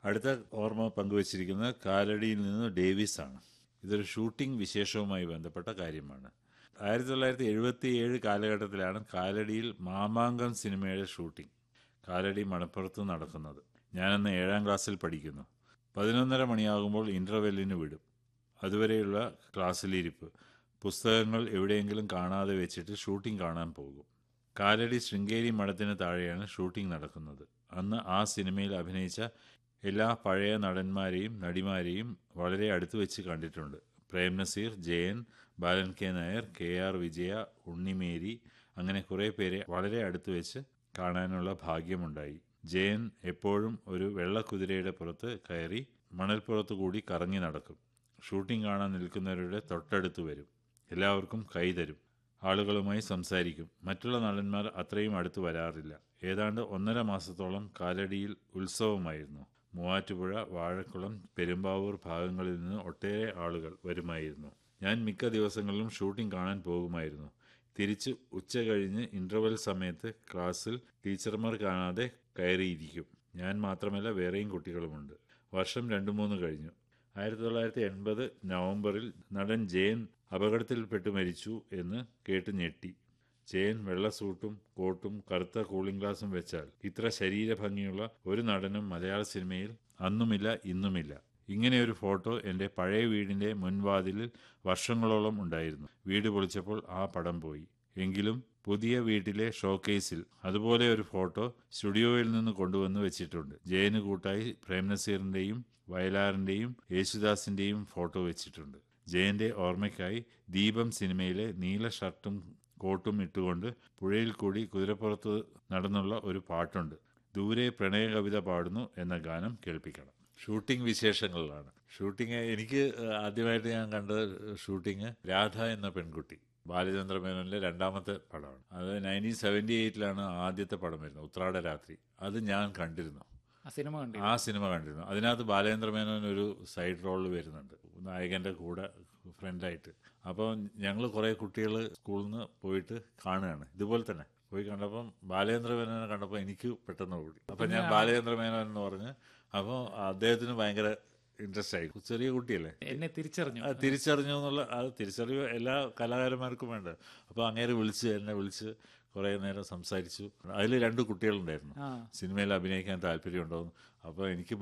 അടുത്ത ഓർമ്മ പങ്കുവച്ചിരിക്കുന്നത് കാലടിയിൽ നിന്ന് ഡേവിസ് ആണ് ഇതൊരു ഷൂട്ടിംഗ് വിശേഷവുമായി ബന്ധപ്പെട്ട കാര്യമാണ് ആയിരത്തി തൊള്ളായിരത്തി എഴുപത്തി ഏഴ് കാലഘട്ടത്തിലാണ് കാലടിയിൽ മാമാങ്കം സിനിമയുടെ ഷൂട്ടിംഗ് കാലടി മണപ്പുറത്ത് നടക്കുന്നത് ഞാനന്ന് ഏഴാം ക്ലാസ്സിൽ പഠിക്കുന്നു പതിനൊന്നര മണിയാകുമ്പോൾ ഇൻ്റർവെല്ലിന് വിടും അതുവരെയുള്ള ക്ലാസ്സിലിരിപ്പ് പുസ്തകങ്ങൾ എവിടെയെങ്കിലും കാണാതെ വെച്ചിട്ട് ഷൂട്ടിംഗ് കാണാൻ പോകും കാലടി ശൃംഗേരി മഠത്തിന് താഴെയാണ് ഷൂട്ടിംഗ് നടക്കുന്നത് അന്ന് ആ സിനിമയിൽ അഭിനയിച്ച എല്ലാ പഴയ നടന്മാരെയും നടിമാരെയും വളരെ അടുത്ത് വെച്ച് കണ്ടിട്ടുണ്ട് Prem Nazir Jayan Balan K Nair K R Vijaya Unnimary അങ്ങനെ കുറേ പേരെ വളരെ അടുത്ത് വെച്ച് കാണാനുള്ള ഭാഗ്യമുണ്ടായി ജയൻ എപ്പോഴും ഒരു വെള്ളക്കുതിരയുടെ പുറത്ത് കയറി മണൽപ്പുറത്ത് കൂടി കറങ്ങി നടക്കും ഷൂട്ടിംഗ് കാണാൻ നിൽക്കുന്നവരുടെ തൊട്ടടുത്ത് വരും എല്ലാവർക്കും കൈ തരും ആളുകളുമായി സംസാരിക്കും മറ്റുള്ള നടന്മാർ അത്രയും അടുത്ത് വരാറില്ല ഏതാണ്ട് ഒന്നര മാസത്തോളം കാലടിയിൽ ഉത്സവമായിരുന്നു മൂവാറ്റുപുഴ വാഴക്കുളം പെരുമ്പാവൂർ ഭാഗങ്ങളിൽ നിന്ന് ഒട്ടേറെ ആളുകൾ വരുമായിരുന്നു ഞാൻ മിക്ക ദിവസങ്ങളിലും ഷൂട്ടിംഗ് കാണാൻ പോകുമായിരുന്നു തിരിച്ച് ഉച്ച കഴിഞ്ഞ് ഇൻ്റർവെൽ സമയത്ത് ക്ലാസ്സിൽ ടീച്ചർമാർ കാണാതെ കയറിയിരിക്കും ഞാൻ മാത്രമല്ല വേറെയും കുട്ടികളുമുണ്ട് വർഷം രണ്ടു മൂന്ന് കഴിഞ്ഞു ആയിരത്തി തൊള്ളായിരത്തി എൺപത് നവംബറിൽ നടൻ ജയൻ അപകടത്തിൽപ്പെട്ട് മരിച്ചു എന്ന് കേട്ട് ഞെട്ടി ജയൻ വെള്ള സൂട്ടും കോട്ടും കറുത്ത കൂളിംഗ് ഗ്ലാസും വെച്ചാൽ ഇത്ര ശരീരഭംഗിയുള്ള ഒരു നടനും മലയാള സിനിമയിൽ അന്നുമില്ല ഇന്നുമില്ല ഇങ്ങനെ ഒരു ഫോട്ടോ എൻ്റെ പഴയ വീടിൻ്റെ മുൻവാതിലിൽ വർഷങ്ങളോളം ഉണ്ടായിരുന്നു വീട് പൊളിച്ചപ്പോൾ ആ പടം പോയി എങ്കിലും പുതിയ വീട്ടിലെ ഷോക്കേസിൽ അതുപോലെ ഒരു ഫോട്ടോ സ്റ്റുഡിയോയിൽ നിന്ന് കൊണ്ടുവന്ന് വെച്ചിട്ടുണ്ട് ജയന് കൂട്ടായി പ്രേംനസീറിൻ്റെയും വയലാറിൻ്റെയും യേശുദാസിൻ്റെയും ഫോട്ടോ വെച്ചിട്ടുണ്ട് ജയന്റെ ഓർമ്മയ്ക്കായി ദീപം സിനിമയിലെ നീല ഷർട്ടും കോട്ടും ഇട്ടുകൊണ്ട് പുഴയിൽ കൂടി കുതിരപ്പുറത്ത് നടന്നുള്ള ഒരു പാട്ടുണ്ട് ദൂരെ പ്രണയ കവിത പാടുന്നു എന്ന ഗാനം കേൾപ്പിക്കണം ഷൂട്ടിംഗ് വിശേഷങ്ങളിലാണ് ഷൂട്ടിംഗ് എനിക്ക് ആദ്യമായിട്ട് ഞാൻ കണ്ടത് ഷൂട്ടിംഗ് രാധ എന്ന പെൺകുട്ടി ബാലചന്ദ്ര മേനോനിലെ രണ്ടാമത്തെ പടമാണ് അത് നയൻറ്റീൻ സെവൻറ്റി എയ്റ്റിലാണ് ആദ്യത്തെ പടം വരുന്നത് ഉത്രാട രാത്രി അത് ഞാൻ കണ്ടിരുന്നു ആ സിനിമ കണ്ടു ആ സിനിമ കണ്ടിരുന്നു അതിനകത്ത് ബാലേന്ദ്ര മേനോൻ ഒരു സൈഡ് റോളിൽ വരുന്നുണ്ട് നായകന്റെ കൂടെ ഫ്രണ്ടായിട്ട് അപ്പോൾ ഞങ്ങൾ കുറേ കുട്ടികൾ സ്കൂളിൽ നിന്ന് പോയിട്ട് കാണുകയാണ് ഇതുപോലെ തന്നെ പോയി കണ്ടപ്പം ബാലേന്ദ്ര മേനോനെ കണ്ടപ്പോൾ എനിക്ക് പെട്ടെന്ന് ഓടി അപ്പം ഞാൻ ബാലേന്ദ്ര മേനോൻ എന്ന് പറഞ്ഞ് അപ്പോൾ അദ്ദേഹത്തിന് ഭയങ്കര ഇൻട്രസ്റ്റ് ആയി ചെറിയ കുട്ടിയല്ലേ എന്നെ തിരിച്ചറിഞ്ഞു അത് തിരിച്ചറിഞ്ഞു എന്നുള്ള അത് തിരിച്ചറിവ് എല്ലാ കലാകാരന്മാർക്കും വേണ്ട അപ്പോൾ അങ്ങേരെ വിളിച്ച് എന്നെ വിളിച്ച് കുറേ നേരം സംസാരിച്ചു അതിൽ രണ്ട് കുട്ടികളുണ്ടായിരുന്നു ആ സിനിമയിൽ അഭിനയിക്കാൻ താല്പര്യമുണ്ടോ അപ്പോൾ എനിക്ക്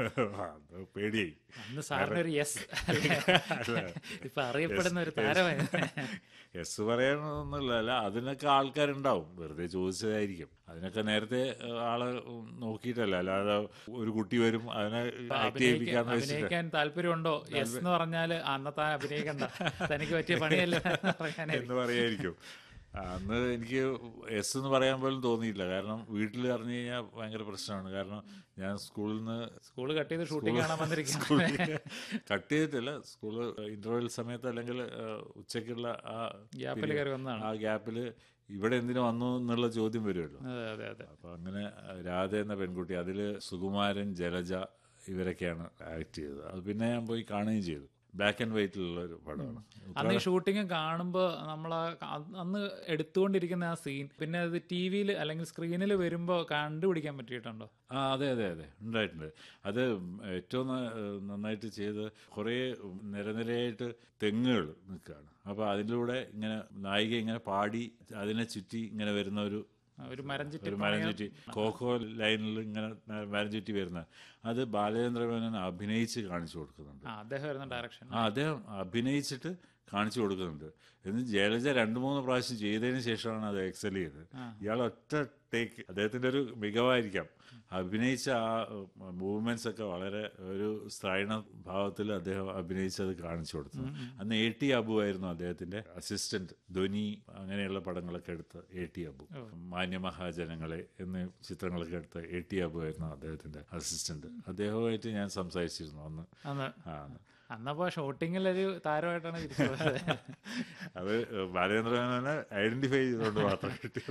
അത് പേടിയായി അന്ന് സാറിന് ഒരു യെസ് ഇപ്പൊ അറിയപ്പെടുന്ന ഒരു താരമായി എസ് പറയാനൊന്നുമില്ല അല്ല അതിനൊക്കെ ആൾക്കാരുണ്ടാവും വെറുതെ ചോദിച്ചതായിരിക്കും അതിനൊക്കെ നേരത്തെ ഏഹ്, ആള് നോക്കിയിട്ടല്ല അല്ലാതെ ഒരു കുട്ടി വരും അതിനെ ആക്ട് ചെയ്യിപ്പിക്കാന്ന് വെച്ചിട്ട് അഭിനയിക്കാൻ താല്പര്യമുണ്ടോ യെസ് എന്ന് പറഞ്ഞാല് അന്നത്തെ അഭിനയിക്കണ്ട തനിക്ക് പറ്റിയ പണിയല്ല എന്ന് പറയാനായിരിക്കും എന്ന് പറയായിരിക്കും അന്ന് എനിക്ക് എസ് എന്ന് പറയാൻ പോലും തോന്നിയില്ല കാരണം വീട്ടിൽ അറിഞ്ഞു കഴിഞ്ഞാൽ ഭയങ്കര പ്രശ്നമാണ് കാരണം ഞാൻ സ്കൂളിൽ നിന്ന് സ്കൂള് കട്ട് ചെയ്ത് ഷൂട്ടിംഗ് കാണാൻ വന്നിരിക്കും കട്ട് ചെയ്തിട്ടില്ല സ്കൂള് ഇന്റർവെൽ സമയത്ത് അല്ലെങ്കിൽ ഏഹ്, ഉച്ചയ്ക്കുള്ള ആ ഗ്യാപ്പിൽ കയറി വന്നതാണ് ആ ഗ്യാപ്പിൽ ഇവിടെ എന്തിനു വന്നു എന്നുള്ള ചോദ്യം വരുമല്ലോ അതെ അതെ അതെ അപ്പൊ അങ്ങനെ അഹ് രാധ എന്ന പെൺകുട്ടി അതിൽ സുകുമാരൻ ജലജ ഇവരൊക്കെയാണ് ആക്ട് ചെയ്തത് അത് പിന്നെ ഞാൻ പോയി കാണുകയും ചെയ്തു ബ്ലാക്ക് ആൻഡ് വൈറ്റിലുള്ള ഒരു പടമാണ് അന്ന് ഈ ഷൂട്ടിംഗ് കാണുമ്പോൾ നമ്മൾ അന്ന് എടുത്തുകൊണ്ടിരിക്കുന്ന ആ സീൻ പിന്നെ അത് ടി വിയിൽ അല്ലെങ്കിൽ സ്ക്രീനിൽ വരുമ്പോൾ കണ്ടുപിടിക്കാൻ പറ്റിയിട്ടുണ്ടോ ആ അതെ അതെ അതെ ഉണ്ടായിട്ടുണ്ട് അത് ഏറ്റവും ന- നന്നായിട്ട് ചെയ്ത് കുറേ നിരനിരയായിട്ട് തെങ്ങുകൾ നിൽക്കുകയാണ് അപ്പോൾ അതിലൂടെ ഇങ്ങനെ നായിക ഇങ്ങനെ പാടി അതിനെ ചുറ്റി ഇങ്ങനെ വരുന്ന ഒരു ഒരു മരം ചുറ്റി ഒരു മരം ചുറ്റി കോക്കോ ലൈനിൽ ഇങ്ങനെ മരം ചുറ്റി വരുന്ന അത് ബാലചന്ദ്ര മേനോൻ അഭിനയിച്ച് കാണിച്ചു കൊടുക്കുന്നുണ്ട് ആ അദ്ദേഹം വരുന്ന ഡയറക്ഷൻ ആ അദ്ദേഹം അഭിനയിച്ചിട്ട് കാണിച്ചു കൊടുക്കുന്നുണ്ട് എന്ന് ജലജ രണ്ട് മൂന്ന് പ്രാവശ്യം ചെയ്തതിന് ശേഷമാണ് അത് എക്സൽ ചെയ്തത് ഇയാൾ ഒറ്റ ടേക്ക് അദ്ദേഹത്തിന്റെ ഒരു മികവായിരിക്കാം അഭിനയിച്ച ആ മൂവ്മെന്റ്സ് ഒക്കെ വളരെ ഒരു സ്ത്രൈണ ഭാവത്തിൽ അദ്ദേഹം അഭിനയിച്ചത് കാണിച്ചു കൊടുത്തു അന്ന് എ ടി അബു ആയിരുന്നു അദ്ദേഹത്തിന്റെ അസിസ്റ്റന്റ് ധ്വനി അങ്ങനെയുള്ള പടങ്ങളൊക്കെ എടുത്ത് എ ടി അബു മാന്യമഹാജനങ്ങളെ എന്നീ ചിത്രങ്ങളൊക്കെ എടുത്ത് എ ടി അബു ആയിരുന്നു അദ്ദേഹത്തിന്റെ അസിസ്റ്റന്റ് അദ്ദേഹവുമായിട്ട് ഞാൻ സംസാരിച്ചിരുന്നു അന്ന് അന്ന് ആ അന്നപ്പോ ഷൂട്ടിങ്ങിൽ ഒരു താരമായിട്ടാണ് തിരിച്ചു പോയത് അത് ബാലചന്ദ്രനെ ഐഡന്റിഫൈ ചെയ്തുകൊണ്ട് മാത്രം കിട്ടി